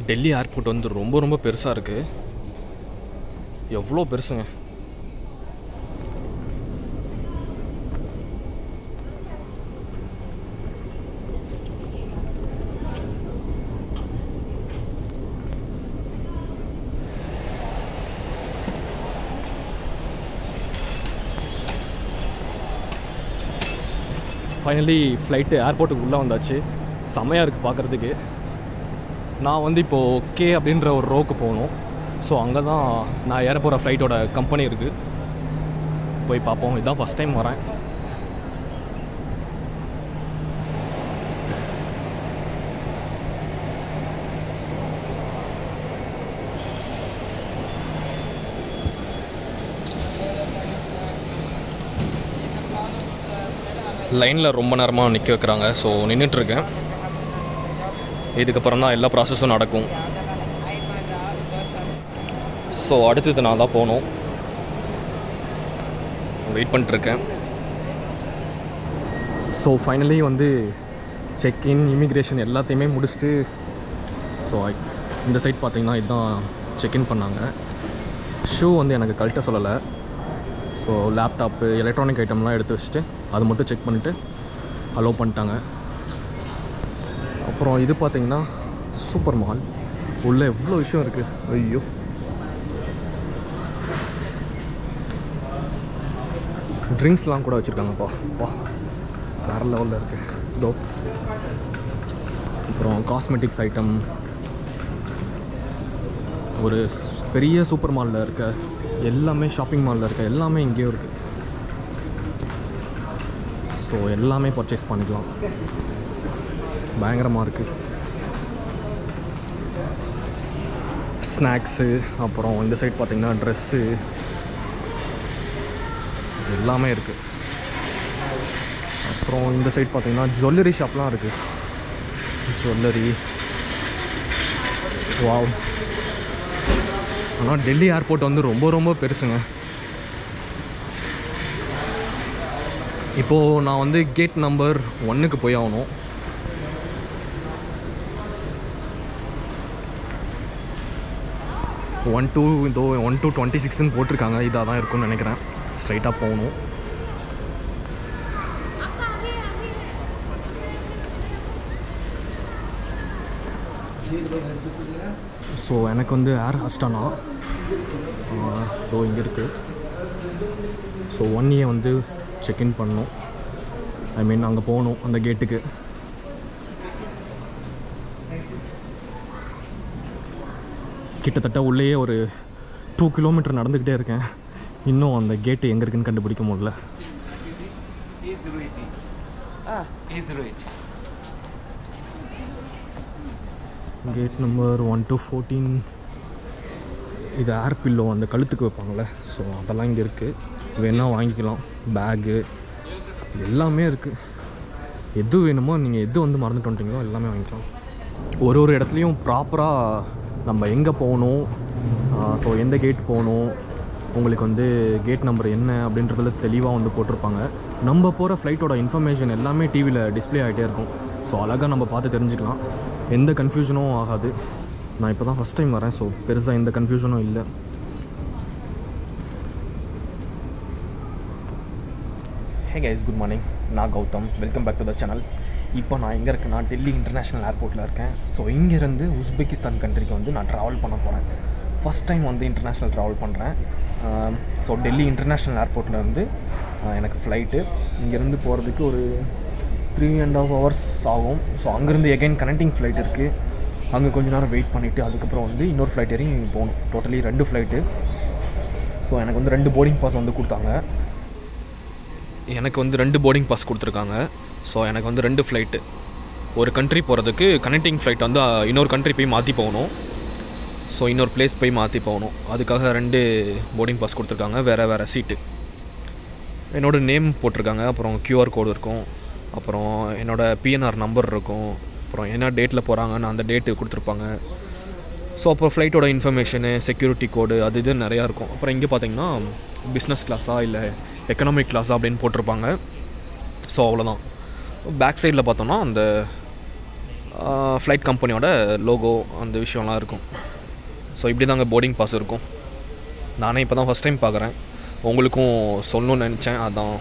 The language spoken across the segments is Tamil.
டெல்லி ஏர்போர்ட் வந்து ரொம்ப ரொம்ப பெருசாக இருக்குது எவ்வளோ பெருசுங்க ஃபைனலி ஃப்ளைட்டு ஏர்போர்ட்டுக்கு உள்ளே வந்தாச்சு செமையாக இருக்குது பார்க்குறதுக்கு நான் வந்து இப்போது கே அப்படின்ற ஒரு ரோக்கு போகணும் ஸோ அங்கே தான் நான் ஏற போகிற ஃப்ளைட்டோட கம்பெனி இருக்குது போய் பார்ப்போம் இதுதான் ஃபஸ்ட் டைம் வரேன் லைனில் ரொம்ப நேரமாக நிற்க வைக்கிறாங்க ஸோ நின்றுட்டுருக்கேன் இதுக்கப்புறம் தான் எல்லா ப்ராசஸும் நடக்கும் ஸோ அடுத்தது நான் தான் போகணும் வெயிட் பண்ணிட்டுருக்கேன் ஸோ ஃபைனலி வந்து செக்இன் இமிக்ரேஷன் எல்லாத்தையுமே முடிச்சுட்டு ஸோ இந்த சைட் பார்த்தீங்கன்னா இதுதான் செக்இன் பண்ணாங்க ஷூ வந்து எனக்கு கழட்ட சொல்லலை ஸோ லேப்டாப்பு எலக்ட்ரானிக் ஐட்டம்லாம் எடுத்து வச்சுட்டு அது மட்டும் செக் பண்ணிவிட்டு அலோவ் பண்ணிட்டாங்க அப்புறம் இது பார்த்தீங்கன்னா சூப்பர் மால் உள்ளே எவ்வளோ விஷயம் இருக்குது ஐயோ ட்ரிங்க்ஸ்லாம் கூட வச்சுருக்காங்கப்பா வா வேறு லெவலில் இருக்குது இதோ அப்புறம் காஸ்மெட்டிக்ஸ் ஐட்டம் ஒரு பெரிய சூப்பர் மாலில் இருக்க எல்லாமே ஷாப்பிங் மாலில் இருக்க எல்லாமே இங்கேயும் இருக்குது ஸோ எல்லாமே பர்ச்சேஸ் பண்ணிக்கலாம் பயங்கரமாக இருக்குது ஸ்நாக்ஸு அப்புறம் இந்த சைட் பார்த்திங்கன்னா ட்ரெஸ்ஸு எல்லாமே இருக்குது அப்புறம் இந்த சைட் பார்த்திங்கன்னா ஜுவல்லரி ஷாப்லாம் இருக்குது ஜுவல்லரி வாவ் ஆனால் டெல்லி ஏர்போர்ட் வந்து ரொம்ப ரொம்ப பெருசுங்க இப்போது நான் வந்து கேட் நம்பர் ஒன்றுக்கு போய் ஆகணும் ஒன் டூ இதோ ஒன் டூ டுவெண்ட்டி சிக்ஸ்னு போட்டிருக்காங்க இதாக தான் இருக்கும்னு நினைக்கிறேன் ஸ்ட்ரைட்டாக போகணும் ஸோ எனக்கு வந்து ஏர் ஹஸ்டானா இதோ இங்கே இருக்குது ஸோ ஒன் இயர் வந்து செக்இன் பண்ணணும் ஐ மீன் அங்கே போகணும் அந்த கேட்டுக்கு கிட்டத்தட்ட உள்ளேயே ஒரு டூ கிலோமீட்டர் நடந்துக்கிட்டே இருக்கேன் இன்னும் அந்த கேட்டு எங்கே இருக்குன்னு கண்டுபிடிக்க முடியல Is ready. Ah, is ready. Gate number one two fourteen இது ஏர் பில்லோ அந்த கழுத்துக்கு வைப்பாங்கள்ல ஸோ அதெல்லாம் இங்கே இருக்குது வேணால் வாங்கிக்கலாம் பேகு எல்லாமே இருக்குது எது வேணுமோ நீங்கள் எது வந்து மறந்துட்டு வந்துட்டீங்களோ எல்லாமே வாங்கிக்கலாம் ஒரு ஒரு இடத்துலையும் ப்ராப்பராக நம்ம எங்கே போகணும் ஸோ எந்த கேட் போகணும் உங்களுக்கு வந்து கேட் நம்பர் என்ன அப்படின்றதுல தெளிவாக வந்து போட்டிருப்பாங்க நம்ம போகிற ஃப்ளைட்டோட இன்ஃபர்மேஷன் எல்லாமே டிவியில் டிஸ்ப்ளே ஆகிட்டே இருக்கும் ஸோ அழகாக நம்ம பார்த்து தெரிஞ்சுக்கலாம் எந்த கன்ஃபியூஷனும் ஆகாது நான் இப்போ தான் ஃபஸ்ட் டைம் வரேன் ஸோ பெருசாக எந்த கன்ஃபியூஷனும் இல்லை ஹே கைஸ் குட் மார்னிங் நான் Gautham welcome back to the channel இப்போ நான் எங்கே இருக்கேன்னா டெல்லி இன்டர்நேஷ்னல் ஏர்போர்ட்டில் இருக்கேன் ஸோ இங்கேருந்து உஸ்பெகிஸ்தான் கண்ட்ரிக்கு வந்து நான் ட்ராவல் பண்ண போகிறேன் ஃபஸ்ட் டைம் வந்து இன்டர்நேஷ்னல் ட்ராவல் பண்ணுறேன் ஸோ டெல்லி இன்டர்நேஷ்னல் ஏர்போர்ட்லேருந்து எனக்கு ஃப்ளைட்டு இங்கேருந்து போகிறதுக்கு ஒரு த்ரீ அண்ட் ஹாஃப் ஹவர்ஸ் ஆகும் ஸோ அங்கேருந்து எகைன் கனெக்டிங் ஃப்ளைட் இருக்குது அங்கே கொஞ்ச நேரம் வெயிட் பண்ணிவிட்டு அதுக்கப்புறம் வந்து இன்னொரு ஃப்ளைட் ஏறி போகணும் டோட்டலி ரெண்டு ஃப்ளைட்டு ஸோ எனக்கு வந்து ரெண்டு போர்டிங் பாஸ் வந்து கொடுத்தாங்க எனக்கு வந்து ரெண்டு போர்டிங் பாஸ் கொடுத்துருக்காங்க ஸோ எனக்கு வந்து ரெண்டு ஃப்ளைட்டு ஒரு கண்ட்ரி போகிறதுக்கு கனெக்டிங் ஃப்ளைட் வந்து அஹ், இன்னொரு கண்ட்ரி போய் மாற்றி போகணும் ஸோ இன்னொரு பிளேஸ் போய் மாற்றி போகணும் அதுக்காக ரெண்டு போர்டிங் பாஸ் கொடுத்துருக்காங்க வேறு வேறு சீட்டு என்னோடய நேம் போட்டிருக்காங்க அப்புறம் கியூஆர் கோடு இருக்கும் அப்புறம் என்னோடய பிஎன்ஆர் நம்பர் இருக்கும் அப்புறம் என்ன டேட்டில் போகிறாங்கன்னு அந்த டேட்டு கொடுத்துருப்பாங்க ஸோ அப்புறம் ஃப்ளைட்டோட இன்ஃபர்மேஷனு செக்யூரிட்டி கோடு அது இது நிறையா இருக்கும் அப்புறம் இங்கே பார்த்தீங்கன்னா பிஸ்னஸ் கிளாஸா இல்லை எக்கனாமிக் கிளாஸா அப்படின்னு போட்டிருப்பாங்க ஸோ அவ்வளோதான் பேக் சைடில் பார்த்தோன்னா அந்த ஃப்ளைட் கம்பெனியோட லோகோ அந்த விஷயம்லாம் இருக்கும் ஸோ இப்படி தாங்க போர்டிங் பாஸ் இருக்கும் நானே இப்போ தான் ஃபஸ்ட் டைம் பார்க்குறேன் உங்களுக்கும் சொல்லணும்னு நினச்சேன் அதான்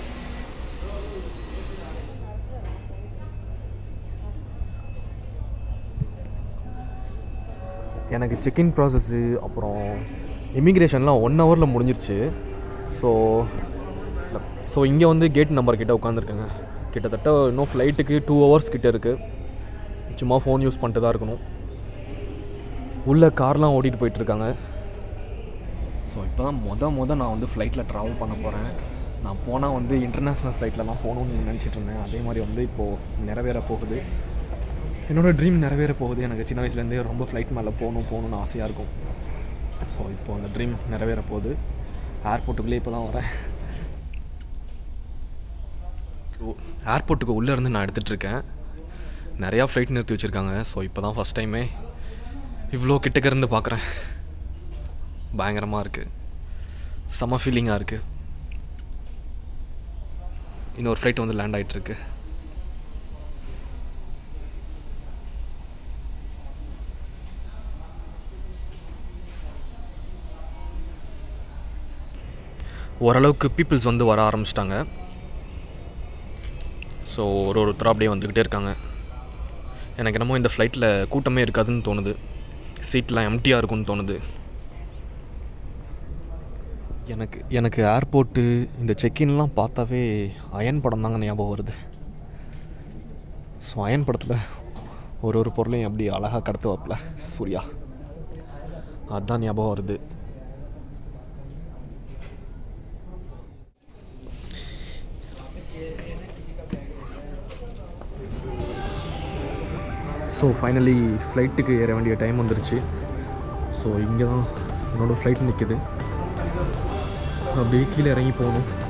எனக்கு செக்இன் ப்ராசஸ்ஸு அப்புறம் இமிக்ரேஷன்லாம் ஒன் ஹவரில் முடிஞ்சிருச்சு ஸோ ஸோ இங்கே வந்து கேட் நம்பர் கிட்ட உட்காந்துருக்கேங்க கிட்டத்தட்ட இன்னும் ஃப்ளைட்டுக்கு டூ ஹவர்ஸ் கிட்ட இருக்குது சும்மா ஃபோன் யூஸ் பண்ணிட்டு தான் இருக்கணும் உள்ளே கார்லாம் ஓட்டிகிட்டு போயிட்டுருக்காங்க ஸோ இப்போ தான் மொதல் மொதல் நான் வந்து ஃப்ளைட்டில் ட்ராவல் பண்ண போகிறேன் நான் போனால் வந்து இன்டர்நேஷ்னல் ஃப்ளைட்லலாம் போகணும்னு நினச்சிட்டு இருந்தேன் அதே மாதிரி வந்து இப்போது நிறைவேற போகுது என்னோடய ட்ரீம் நிறைவேற போகுது எனக்கு சின்ன வயசுலேருந்தே ரொம்ப ஃப்ளைட் மேலே போகணும் போகணுன்னு ஆசையாக இருக்கும் ஸோ இப்போ அந்த ட்ரீம் நிறைவேற போகுது ஏர்போர்ட்டுக்குள்ளே இப்போ தான் வரேன் ஏர்போர்ட்டுக்கு உள்ளே இருந்து நான் எடுத்துகிட்டு இருக்கேன் நிறையா ஃப்ளைட் நிறுத்தி வச்சுருக்காங்க ஸோ இப்போ தான் ஃபஸ்ட் டைமே இவ்வளோ கிட்டக்க இருந்து பார்க்குறேன் பயங்கரமாக இருக்குது செம்ம ஃபீலிங்காக இருக்குது இன்னொரு ஃப்ளைட் வந்து லேண்ட் ஆகிட்டுருக்கு ஓரளவுக்கு பீப்புள்ஸ் வந்து வர ஆரம்பிச்சிட்டாங்க ஸோ ஒரு ஒருத்தராக அப்படியே வந்துக்கிட்டே இருக்காங்க எனக்கு என்னமோ இந்த ஃப்ளைட்டில் கூட்டமே இருக்காதுன்னு தோணுது சீட்லாம் எம்டியாக இருக்கும்னு தோணுது எனக்கு எனக்கு ஏர்போர்ட்டு இந்த செக்இன்லாம் பார்த்தாவே அயன் படம் தாங்க ஞாபகம் வருது ஸோ அயன் படத்தில் ஒரு ஒரு பொருளையும் எப்படி அழகாக கடத்து வரல சூர்யா அதுதான் ஞாபகம் வருது ஸோ ஃபைனலி ஃப்ளைட்டுக்கு ஏற வேண்டிய டைம் வந்துருச்சு ஸோ இங்கே தான் என்னோடய ஃப்ளைட் நிற்குது அப்படியே கீழே இறங்கி போகணும்